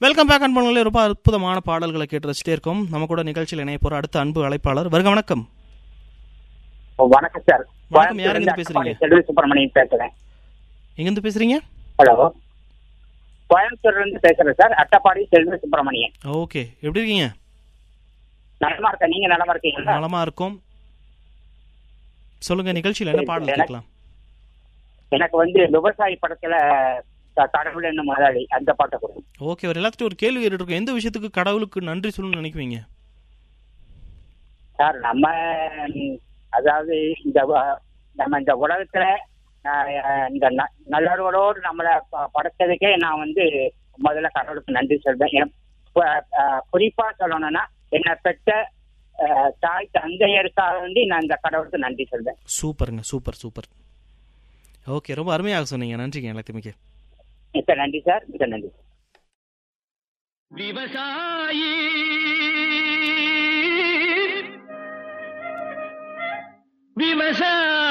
Welcome back அன்பர்களே ரொம்ப அற்புதமான பாடல்களை கேட்டு ரசிச்சிட்டே இருக்கோம் நம்ம கூட நிகழ்ச்சியில் இணைய போற அடுத்த அன்பு அழைப்பாளர் வருக வணக்கம் வணக்கம் சார் வணக்கம், யாருங்க இருந்து பேசுறீங்க? கோயம்புத்தூர்ல செல்வி சுப்பிரமணியன் பேசுறேன் எங்கேருந்து பேசுறீங்க ஹலோ கோயம்புத்தூர்ல இருந்து பேசுறேன் சார் அட்டப்பாடி செல்வி சுப்பிரமணியன் ஓகே எப்படி இருக்கீங்க நலமா இருக்கேன் நீங்க நலமா இருக்கீங்களா நலமா இருக்கும் சொல்லுங்க நிகழ்ச்சியில் என்ன பாடல் எனக்கு- கேட்கலாம் எனக்கு வந்து விவசாயி படத்துல க- கடவுள் என்ன முதலாளி அந்த பாட்டை கொடுங்க ஓகே ஒரு எல்லாத்துட்டும் ஒரு கேள்வி கேட்டுருக்கோம் எந்த விஷயத்துக்கு கடவுளுக்கு நன்றி சொல்லணும்னு நினைக்குவீங்க சார் நம்ம ம், அதாவது இந்த வ- நம்ம இந்த உலகத்துல அஹ், இந்த ந- நல்லவர்களோடு நம்மளை ப- படைச்சதுக்கே நான் வந்து முதல்ல கடவுளுக்கு நன்றி சொல்வேன் என் ப- அஹ், குறிப்பா சொல்லணும்னா என்னை பெற்ற அஹ், தாய் தந்தையருக்காக வேண்டி நான் இந்த கடவுளுக்கு நன்றி சொல்வேன் சூப்பருங்க சூப்பர் சூப்பர் ஓகே ரொம்ப அருமையாக சொன்னீங்க நன்றிங்க எல்லாத்தையுமே மிக்க நன்றி சார் மிக்க நன்றி விவசாயி விவசாயி